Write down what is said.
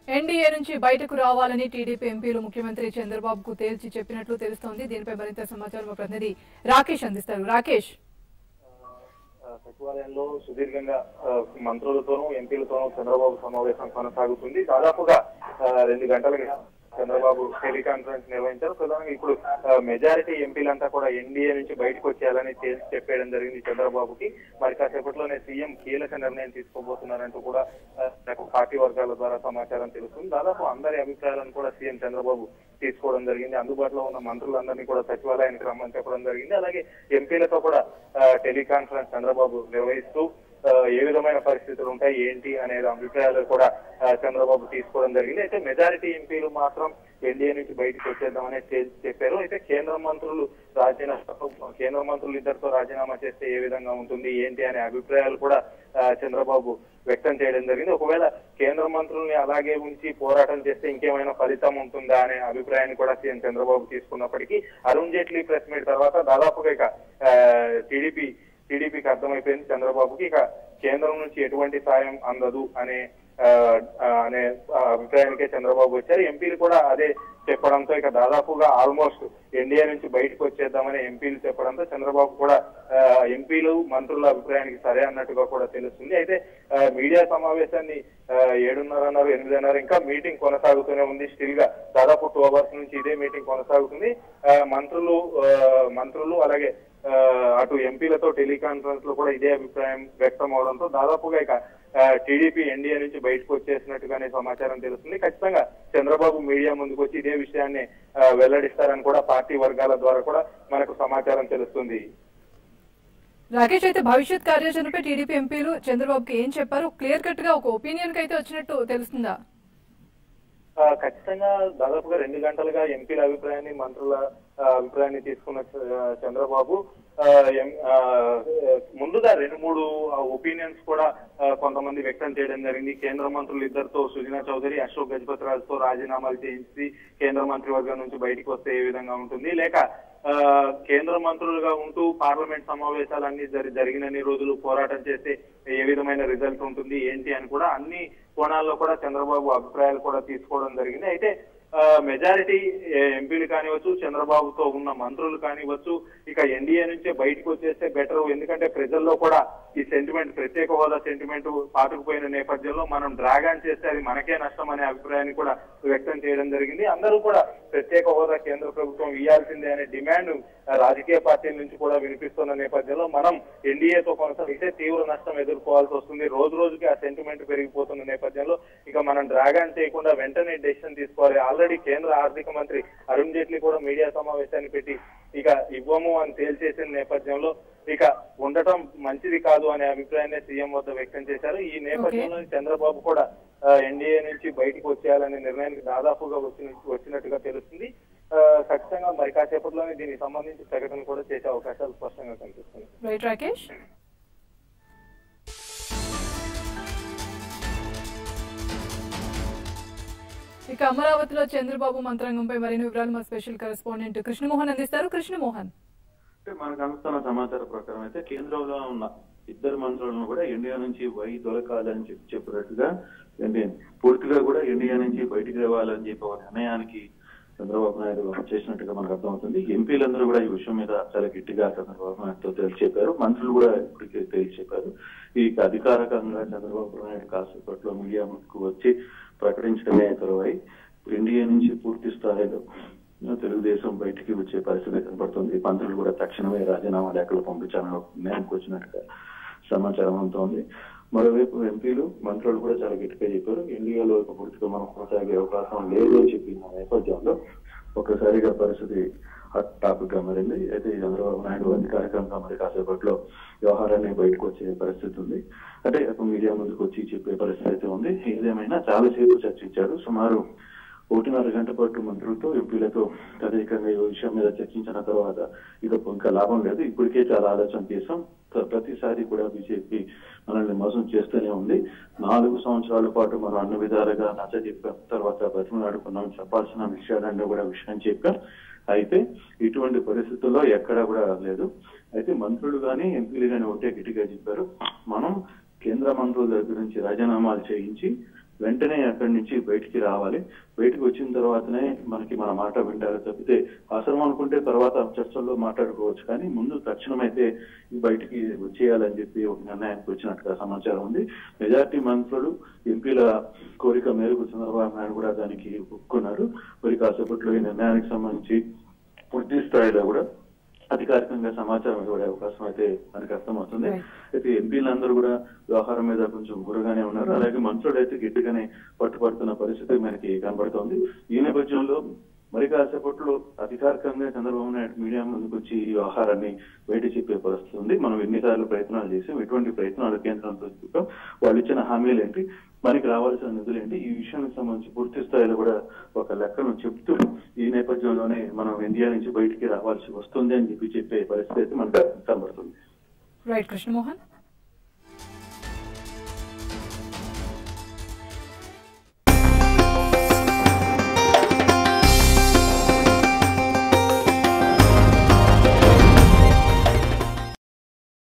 NDA నుంచి బయటకు రావాలని టీడీపీ ఎంపీలు ముఖ్యమంత్రి చంద్రబాబుకు తేల్చి చెప్పినట్లు తెలుస్తోంది దీనిపై మరింత సమాచారం మా ప్రతినిధి రాకేష్ అందిస్తారు రాకేష్ ఆ, సచివాలయంలో సుదీర్ఘంగా ఆ, మంత్రులతోనూ ఎంపీలతోనూ చంద్రబాబు సమావేశం కొనసాగుతుంది దాదాపుగా ఆ, రెండు గంటలుగా చంద్రబాబు టెలికాన్ఫరెన్స్ నిర్వహించారు ప్రధానంగా ఇప్పుడు ఆ, మెజారిటీ ఎంపీలంతా కూడా ఎన్డీఏ నుంచి బయటకు వచ్చేయాలని తేల్చి చెప్పేయడం జరిగింది చంద్రబాబుకి మరి కాసేపట్లోనే సీఎం కీలక నిర్ణయం తీసుకోబోతున్నారంటూ కూడా ఆ, నాకు పార్టీ వర్గాల ద్వారా సమాచారం తెలుస్తుంది దాదాపు అందరి అభిప్రాయాలను కూడా సీఎం చంద్రబాబు తీసుకోవడం జరిగింది అందుబాటులో ఉన్న మంత్రులందరినీ కూడా సచివాలయానికి రమ్మని చెప్పడం జరిగింది అలాగే ఎంపీలతో కూడా ఆ, టెలికాన్ఫరెన్స్ చంద్రబాబు నిర్వహిస్తూ ఆ, ఏ విధమైన పరిస్థితులు ఉంటాయి ఏంటి అనే అభిప్రాయాలు కూడా ఆ, చంద్రబాబు తీసుకోవడం జరిగింది అయితే మెజారిటీ ఎంపీలు మాత్రం ఎన్డీఏ నుంచి బయటకు వచ్చేద్దామని తేల్చి చెప్పారు అయితే కేంద్ర మంత్రులు రాజీనామా కేంద్ర మంత్రులు ఇద్దరితో రాజీనామా చేస్తే ఏ విధంగా ఉంటుంది ఏంటి అనే అభిప్రాయాలు కూడా ఆ, చంద్రబాబు వ్యక్తం చేయడం జరిగింది ఒకవేళ కేంద్ర మంత్రుల్ని అలాగే ఉంచి పోరాటం చేస్తే ఇంకేమైనా ఫలితం ఉంటుందా అనే అభిప్రాయాన్ని కూడా సీఎం చంద్రబాబు తీసుకున్నప్పటికీ అరుణ్ జైట్లీ ప్రెస్ మీట్ తర్వాత దాదాపుగా ఇక టీడీపీ టీడీపీకి అర్థమైపోయింది చంద్రబాబుకి ఇక కేంద్రం నుంచి ఎటువంటి సాయం అందదు అనే ఆ, ఆ, అనే ఆ, అభిప్రాయానికే చంద్రబాబు వచ్చారు ఎంపీలు కూడా అదే చెప్పడంతో ఇక దాదాపుగా ఆల్మోస్ట్ ఎన్డీఏ నుంచి బయటకు వచ్చేద్దామని ఎంపీలు చెప్పడంతో చంద్రబాబు కూడా ఆ, ఎంపీలు మంత్రుల అభిప్రాయానికి సరే అన్నట్టుగా కూడా తెలుస్తుంది అయితే ఆ, మీడియా సమావేశాన్ని ఆ, ఏడున్నరన్నర ఎనిమిదిన్నర ఇంకా మీటింగ్ కొనసాగుతూనే ఉంది స్టిల్ గా దాదాపు టూ అవర్స్ నుంచి ఇదే మీటింగ్ కొనసాగుతుంది ఆ, మంత్రులు ఆ, మంత్రులు అలాగే ఆ, అటు ఎంపీలతో టెలికాన్ఫరెన్స్ లో కూడా ఇదే అభిప్రాయం వ్యక్తం అవడంతో దాదాపుగా ఇక టీడీపీ ఎన్డీఏ నుంచి బయటకు వచ్చేసినట్టుగానే సమాచారం తెలుస్తుంది ఖచ్చితంగా చంద్రబాబు మీడియా ముందుకు వచ్చి ఇదే విషయాన్ని ఆ, వెల్లడిస్తారని కూడా పార్టీ వర్గాల ద్వారా కూడా మనకు సమాచారం తెలుస్తుంది రాకేష్ అయితే భవిష్యత్ కార్యాచరణపై టీడీపీ ఎంపీలు చంద్రబాబుకి ఏం చెప్పారు క్లియర్ కట్ గా ఒక ఒపీనియన్ కి అయితే వచ్చినట్టు తెలుస్తుందా ఆ, ఖచ్చితంగా దాదాపుగా రెండు గంటలుగా ఎంపీల అభిప్రాయాన్ని మంత్రుల ఆ, అభిప్రాయాన్ని తీసుకున్న చ- చంద్రబాబు ఆ, ఎం- ఆ, ముందుగా రెండు మూడు ఒపీనియన్స్ కూడా ఆ, కొంతమంది వ్యక్తం చేయడం జరిగింది కేంద్ర మంత్రులు ఇద్దరితో సుజనా చౌదరి అశోక్ గజపతి రాజుతో రాజీనామాలు చేయించి కేంద్ర మంత్రివర్గం నుంచి బయటకు వస్తే ఏ విధంగా ఉంటుంది లేక ఆ, కేంద్ర మంత్రులుగా ఉంటూ పార్లమెంట్ సమావేశాలన్నీ జరి జరిగినన్ని రోజులు పోరాటం చేస్తే ఏ విధమైన రిజల్ట్ ఉంటుంది ఏంటి అని కూడా అన్ని కోణాల్లో కూడా చంద్రబాబు అభిప్రాయాలు కూడా తీసుకోవడం జరిగింది అయితే మెజారిటీ ఎంపీలు కానివచ్చు చంద్రబాబుతో ఉన్న మంత్రులు కానివచ్చు ఇక ఎన్డీఏ నుంచే బయటకు వచ్చేస్తే బెటర్ ఎందుకంటే ప్రజల్లో కూడా ఈ సెంటిమెంట్ ప్రత్యేక హోదా సెంటిమెంట్ పాతుకుపోయిన నేపథ్యంలో మనం డ్రాగన్ చేస్తే అది మనకే నష్టం అనే అభిప్రాయాన్ని కూడా వ్యక్తం చేయడం జరిగింది అందరూ కూడా ప్రత్యేక హోదా కేంద్ర ప్రభుత్వం ఇవ్వాల్సిందే అనే డిమాండ్ రాజకీయ పార్టీల నుంచి కూడా వినిపిస్తున్న నేపథ్యంలో మనం ఎన్డీఏతో కొనసాగితే తీవ్ర నష్టం ఎదుర్కోవాల్సి వస్తుంది రోజు రోజుకి ఆ సెంటిమెంట్ పెరిగిపోతున్న నేపథ్యంలో ఇక మనం డ్రాగన్ చేయకుండా వెంటనే డెసిషన్ తీసుకోవాలి ఆల్రెడీ కేంద్ర ఆర్థిక మంత్రి అరుణ్ జైట్లీ కూడా మీడియా సమావేశాన్ని పెట్టి ఇక ఇవ్వము అని తేల్చేసిన నేపథ్యంలో ఇక ఉండటం మంచిది కాదు అనే అభిప్రాయాన్ని సీఎం వద్ద వ్యక్తం చేశారు ఈ నేపథ్యంలో చంద్రబాబు కూడా ఎన్డీఏ నుంచి బయటికి వచ్చేయాలనే నిర్ణయానికి దాదాపుగా వచ్చిన వచ్చినట్టుగా తెలుస్తుంది ఆ, ఖచ్చితంగా మరి కాసేపట్లోనే దీనికి సంబంధించి ప్రకటన కూడా చేసే అవకాశాలు స్పష్టంగా కనిపిస్తుంది రైట్ రాకేష్ ఇక అమరావతిలో చంద్రబాబు మంత్రాంగంపై మరిన్ని వివరాలు మా స్పెషల్ కరెస్పాండెంట్ కృష్ణమోహన్ అందిస్తారు కృష్ణమోహన్ అంటే మనకు అందుతున్న సమాచారం ప్రకారం అయితే కేంద్రంలో ఉన్న ఇద్దరు మంత్రులను కూడా ఇండియా నుంచి వై దొరకాలని చెప్పి చెప్పినట్టుగా ఇండియా పూర్తిగా కూడా ఇండియా నుంచి బయటికి రావాలని చెప్పి ఒక నిర్ణయానికి చంద్రబాబు నాయుడు చేసినట్టుగా మనకు అర్థమవుతుంది ఎంపీలందరూ కూడా ఈ విషయం మీద చాలా గట్టిగా చంద్రబాబు నాయుడుతో తెలిసి చెప్పారు మంత్రులు కూడా ఇప్పటికే తెలిసి చెప్పారు ఈ అధికారికంగా చంద్రబాబు నాయుడు కాసేపట్లో మీడియా ముందుకు వచ్చి ప్రకటించడమే తరువై ఇండియా నుంచి పూర్తి స్థాయిలో తెలుగుదేశం బయటికి వచ్చే పరిస్థితి కనపడుతుంది మంత్రులు కూడా తక్షణమే రాజీనామా లేఖలు పంపించాలని ఒక నిర్ణయానికి వచ్చినట్టుగా సమాచారం అందుతోంది మరోవైపు ఎంపీలు మంత్రులు కూడా చాలా గట్టిగా చెప్పారు ఇండియాలో ఇక పూర్తిగా మనం కొనసాగే అవకాశం లేదు అని చెప్పిన నేపథ్యంలో ఒక్కసారిగా పరిస్థితి హాట్ టాపిక్ గా మారింది అయితే ఈ చంద్రబాబు నాయుడు అధికారికంగా మరి కాసేపట్లో వ్యవహారాన్ని బయటకు వచ్చే పరిస్థితి ఉంది అంటే ఒక మీడియా ముందుకు వచ్చి చెప్పే పరిస్థితి అయితే ఉంది ఏదేమైనా చాలాసేపు చర్చించారు సుమారు ఒకటిన్నర గంట పాటు మంత్రులతో ఎంపీలతో తదేకంగా ఈ విషయం మీద చర్చించిన తర్వాత ఇక ఇంకా లాభం లేదు ఇప్పటికే చాలా ఆలోచన చేశాం ప్ర- ప్రతిసారి కూడా బీజేపీ మనల్ని మోసం చేస్తూనే ఉంది నాలుగు సంవత్సరాల పాటు మనం అన్ని విధాలుగా నచ్చ చెప్పాం తర్వాత బతిమలాడుకున్నాం చెప్పాల్సిన విషయాలన్నీ కూడా విషయం చెప్పాం అయితే ఇటువంటి పరిస్థితుల్లో ఎక్కడా కూడా లేదు అయితే మంత్రులు కానీ ఎంపీలు కానీ ఒకటే గట్టిగా చెప్పారు మనం కేంద్ర మంత్రుల దగ్గర నుంచి రాజీనామాలు చేయించి వెంటనే అక్కడి నుంచి బయటికి రావాలి బయటికి వచ్చిన తర్వాతనే మనకి మన మాట వింటారు తప్పితే అవసరం అనుకుంటే తర్వాత చర్చల్లో మాట్లాడుకోవచ్చు కానీ ముందు తక్షణం అయితే బయటికి వచ్చేయాలని చెప్పి ఒక నిర్ణయానికి వచ్చినట్టుగా సమాచారం ఉంది మెజార్టీ మంత్రులు ఎంపీల కోరిక మేరకు చంద్రబాబు నాయుడు కూడా దానికి ఒప్పుకున్నారు మరి కాసేపట్లో ఈ నిర్ణయానికి సంబంధించి పూర్తి స్థాయిలో కూడా అధికారికంగా సమాచారం ఇవ్వడే అవకాశం అయితే మనకు అర్థమవుతుంది Right. అయితే ఎంపీలందరూ కూడా వ్యవహారం మీద కొంచెం గురగానే ఉన్నారు అలాగే మంత్రులు అయితే గట్టిగానే పట్టుపడుతున్న పరిస్థితి మనకి కనబడుతోంది ఈ నేపథ్యంలో మరి కాసేపట్లో అధికారికంగా చంద్రబాబు నాయుడు మీడియా ముందుకు వచ్చి ఈ వ్యవహారాన్ని బయట చెప్పే పరిస్థితి ఉంది మనం ఎన్నిసార్లు ప్రయత్నాలు చేసాం ఎటువంటి ప్రయత్నాలు కేంద్రంతో చూపాం వాళ్ళు ఇచ్చిన హామీలు ఏంటి మనకి రావాల్సిన నిధులు ఏంటి ఈ విషయానికి సంబంధించి పూర్తి స్థాయిలో కూడా ఒక లెక్కను చెప్తూ ఈ నేపథ్యంలోనే మనం ఇండియా నుంచి బయటికి రావాల్సి వస్తుంది అని చెప్పి చెప్పే పరిస్థితి అయితే మనకు కనబడుతుంది రైట్ కృష్ణమోహన్